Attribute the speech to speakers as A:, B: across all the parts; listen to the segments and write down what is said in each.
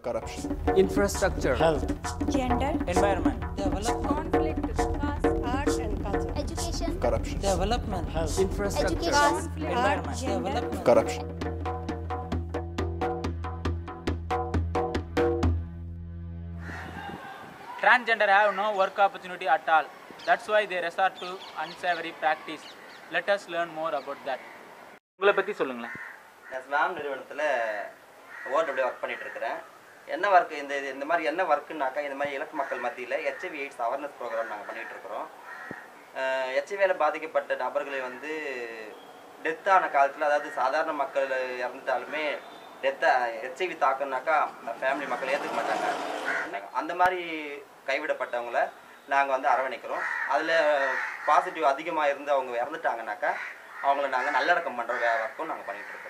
A: corruption,
B: infrastructure,
C: health,
D: gender,
B: environment,
D: conflict, caste, art and culture,
E: education,
A: corruption,
B: development,
C: health,
B: infrastructure,
E: Education.
B: environment,
D: Art, gender.
B: development.
A: corruption.
F: Transgender have no work opportunity at all. That's why they resort to unsavory practice. Let us learn more about that. உங்களை பற்றி சொல்லுங்களேன்
G: நான் ஸ்வாம் நிறுவனத்தில் ஓர்டு work பண்ணிட்டு இருக்கிறேன் என்ன work இந்த இது- இந்த மாதிரி என்ன ஒர்க்குனாக்கா இந்த மாதிரி இலக்கு மக்கள் மத்தியில் ஹெச்ஐவி எய்ட்ஸ் அவேர்னஸ் ப்ரோக்ராம் நாங்கள் பண்ணிட்டு இருக்கிறோம் ஹெச்ஐவியில் பாதிக்கப்பட்ட நபர்களை வந்து டெத் ஆன காலத்தில் அதாவது சாதாரண மக்கள் இறந்துட்டாலுமே டெத்தை ஹெச்ஐவி தாக்குனாக்கா ஃபேமிலி மக்கள் ஏற்றுக்க மாட்டாங்க அந்த மாதிரி கைவிடப்பட்டவங்கள நாங்கள் வந்து அரவணைக்கிறோம் அதில் பாசிட்டிவ் அதிகமாக இருந்து அவங்க இறந்துட்டாங்கனாக்கா அவங்கள நாங்கள் நல்லடக்கம் பண்ணுற வே ஒர்க்கும் நாங்கள் பண்ணிகிட்டு இருக்கிறோம்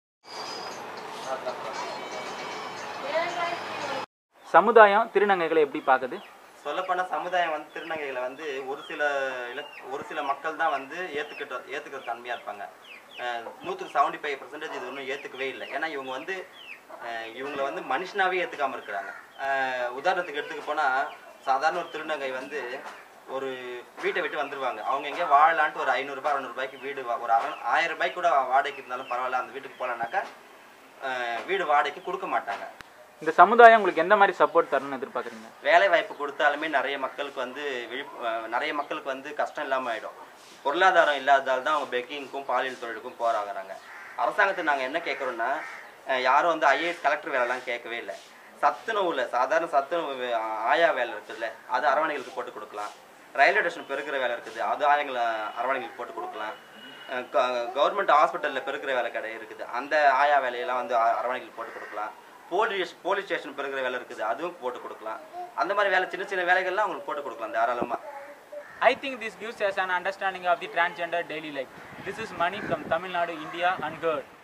F: சமுதாயம் திருநங்கைகளை எப்படி பார்க்குது
G: சொல்லப்போனால் சமுதாயம் வந்து திருநங்கைகளை வந்து ஒரு சில இலக் ஒரு சில மக்கள் தான் வந்து ஏற்றுக்கிட்ட ஏற்றுக்கிற தன்மையாக இருப்பாங்க அஹ் நூற்றுக்கு செவன்டி ஃபைவ் பர்சன்டேஜ் இது ஒன்றும் ஏற்றுக்கவே இல்லை ஏன்னா இவங்க வந்து அஹ் இவங்களை வந்து மனுஷனாவே ஏற்றுக்காமல் இருக்கிறாங்க அஹ் உதாரணத்துக்கு எடுத்துக்க போனால் சாதாரண ஒரு திருநங்கை வந்து ஒரு வீட்டை விட்டு வந்துருவாங்க அவங்க எங்கேயோ வாழலான்ட்டு ஒரு ஐநூறுரூபா அறநூறுபாய்க்கு வீடு வா- ஒரு அற ஆயிரம் ரூபாய்க்கு கூட வாடகைக்கு இருந்தாலும் பரவாயில்ல அந்த வீட்டுக்கு போகலனாக்கா வீடு வாடகைக்கு கொடுக்க மாட்டாங்க
F: இந்த சமுதாயம் உங்களுக்கு எந்த மாதிரி சப்போர்ட் தரணும்னு எதிர்பார்க்குறீங்க
G: வேலை வாய்ப்பு கொடுத்தாலுமே நிறைய மக்களுக்கு வந்து விழிப்பு அஹ் நிறைய மக்களுக்கு வந்து கஷ்டம் இல்லாமல் ஆகிடும் பொருளாதாரம் இல்லாததால் தான் அவங்க பெக்கிங்க்கும் பாலியல் தொழிலுக்கும் போராகிறாங்க அரசாங்கத்தை நாங்கள் என்ன கேட்குறோன்னா யாரும் வந்து ஐஏஎஸ் கலெக்டர் வேலைலாம் கேட்கவே இல்லை சத்துணவுல சாதாரண சத்துணவு வே- ஆயா வேலை இருக்குதுல்ல அது அரவணைகளுக்கு போட்டு கொடுக்கலாம் ரயில்வே ஸ்டேஷன் பெருக்கிற வேலை இருக்குது அது ஆயங்களை அரவணைகளுக்கு போட்டு கொடுக்கலாம் கவர்மெண்ட் ஹாஸ்பிட்டலில் பெருக்கிற வேலை கடை இருக்குது அந்த ஆயா வேலையெல்லாம் வந்து அ- அரவணைகளுக்கு போட்டு கொடுக்கலாம் போலீஸ் போலீஸ் ஸ்டேஷன் பெருக்கிற வேலை இருக்குது அதுவும் போட்டு கொடுக்கலாம் அந்த மாதிரி வேலை சின்ன சின்ன வேலைகள்லாம் அவங்களுக்கு போட்டு கொடுக்கலாம் தாராளமாக
F: I think this gives us an understanding of the transgender daily life. This is Mani from Tamil Nadu, India, and Gird.